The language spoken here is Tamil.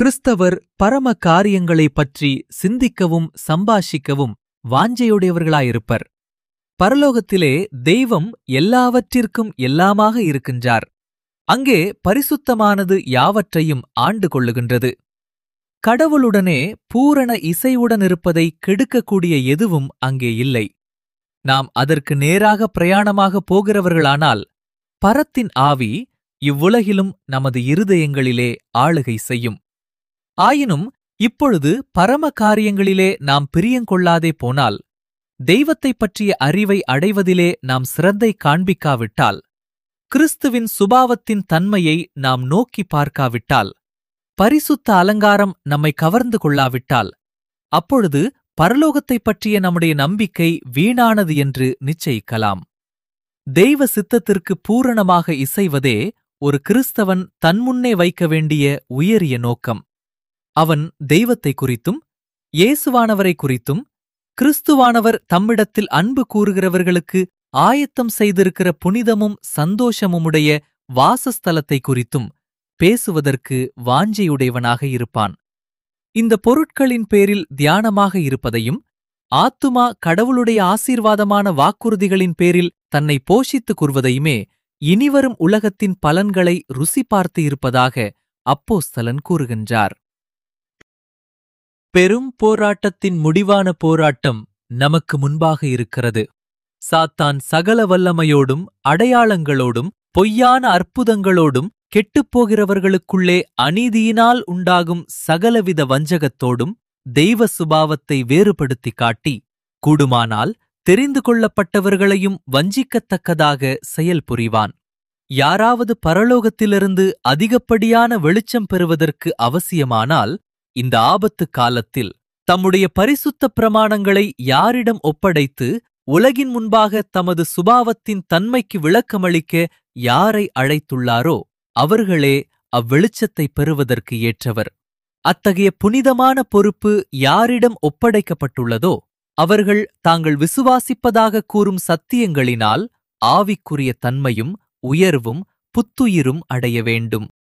கிறிஸ்தவர் பரம காரியங்களைப் பற்றி சிந்திக்கவும் சம்பாஷிக்கவும் வாஞ்சையுடையவர்களாயிருப்பர் பரலோகத்திலே தெய்வம் எல்லாவற்றிற்கும் எல்லாமாக இருக்கின்றார் அங்கே பரிசுத்தமானது யாவற்றையும் ஆண்டு கொள்ளுகின்றது கடவுளுடனே பூரண இசைவுடன் இருப்பதை கெடுக்கக்கூடிய எதுவும் அங்கே இல்லை நாம் அதற்கு நேராக பிரயாணமாக போகிறவர்களானால் பரத்தின் ஆவி இவ்வுலகிலும் நமது இருதயங்களிலே ஆளுகை செய்யும் ஆயினும் இப்பொழுது பரம காரியங்களிலே நாம் பிரியங்கொள்ளாதே போனால் தெய்வத்தைப் பற்றிய அறிவை அடைவதிலே நாம் சிரத்தை காண்பிக்காவிட்டால் கிறிஸ்துவின் சுபாவத்தின் தன்மையை நாம் நோக்கி பார்க்காவிட்டால் பரிசுத்த அலங்காரம் நம்மை கவர்ந்து கொள்ளாவிட்டால் அப்பொழுது பரலோகத்தைப் பற்றிய நம்முடைய நம்பிக்கை வீணானது என்று நிச்சயிக்கலாம் தெய்வ சித்தத்திற்கு பூரணமாக இசைவதே ஒரு கிறிஸ்தவன் தன்முன்னே வைக்க வேண்டிய உயரிய நோக்கம் அவன் தெய்வத்தை குறித்தும் இயேசுவானவரை குறித்தும் கிறிஸ்துவானவர் தம்மிடத்தில் அன்பு கூறுகிறவர்களுக்கு ஆயத்தம் செய்திருக்கிற புனிதமும் சந்தோஷமுமுடைய வாசஸ்தலத்தை குறித்தும் பேசுவதற்கு வாஞ்சையுடையவனாக இருப்பான் இந்த பொருட்களின் பேரில் தியானமாக இருப்பதையும் ஆத்துமா கடவுளுடைய ஆசீர்வாதமான வாக்குறுதிகளின் பேரில் தன்னை போஷித்துக் கூறுவதையுமே இனிவரும் உலகத்தின் பலன்களை ருசி பார்த்து இருப்பதாக அப்போஸ்தலன் கூறுகின்றார் பெரும் போராட்டத்தின் முடிவான போராட்டம் நமக்கு முன்பாக இருக்கிறது சாத்தான் சகல வல்லமையோடும் அடையாளங்களோடும் பொய்யான அற்புதங்களோடும் கெட்டுப்போகிறவர்களுக்குள்ளே அநீதியினால் உண்டாகும் சகலவித வஞ்சகத்தோடும் தெய்வ சுபாவத்தை வேறுபடுத்திக் காட்டி கூடுமானால் தெரிந்து கொள்ளப்பட்டவர்களையும் வஞ்சிக்கத்தக்கதாக செயல் புரிவான் யாராவது பரலோகத்திலிருந்து அதிகப்படியான வெளிச்சம் பெறுவதற்கு அவசியமானால் இந்த ஆபத்து காலத்தில் தம்முடைய பரிசுத்த பிரமாணங்களை யாரிடம் ஒப்படைத்து உலகின் முன்பாக தமது சுபாவத்தின் தன்மைக்கு விளக்கமளிக்க யாரை அழைத்துள்ளாரோ அவர்களே அவ்வெளிச்சத்தை பெறுவதற்கு ஏற்றவர் அத்தகைய புனிதமான பொறுப்பு யாரிடம் ஒப்படைக்கப்பட்டுள்ளதோ அவர்கள் தாங்கள் விசுவாசிப்பதாக கூறும் சத்தியங்களினால் ஆவிக்குரிய தன்மையும் உயர்வும் புத்துயிரும் அடைய வேண்டும்